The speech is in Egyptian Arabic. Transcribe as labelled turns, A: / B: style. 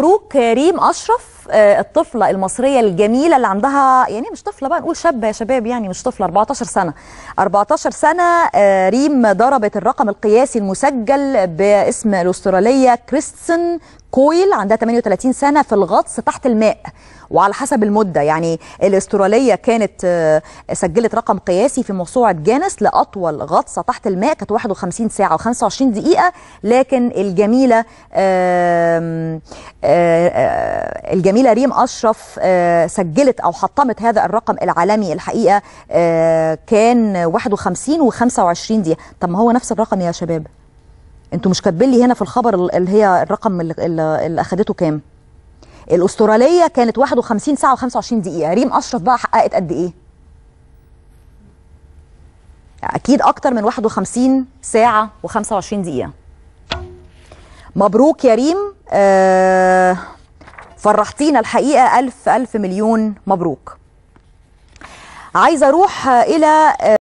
A: مبروك ريم اشرف آه، الطفله المصريه الجميله اللي عندها يعني مش طفله بقى نقول شابه يا شباب يعني مش طفله 14 سنه 14 سنه آه، ريم ضربت الرقم القياسي المسجل باسم الاستراليه كريستسن كويل عندها 38 سنه في الغطس تحت الماء وعلى حسب المده يعني الاستراليه كانت آه، سجلت رقم قياسي في موسوعه جانس لاطول غطسه تحت الماء كانت 51 ساعه و25 دقيقه لكن الجميله آم، آه، آه، الجميله ريم اشرف آه، سجلت او حطمت هذا الرقم العالمي الحقيقه آه، كان 51 و25 دقيقه طب ما هو نفس الرقم يا شباب انتوا مش كاتبين لي هنا في الخبر اللي هي الرقم اللي, اللي اللي اخدته كام الاستراليه كانت 51 ساعه و25 دقيقه ريم اشرف بقى حققت قد ايه اكيد اكتر من 51 ساعه و25 دقيقه مبروك يا ريم آه فرحتينا الحقيقه الف الف مليون مبروك عايزه اروح الى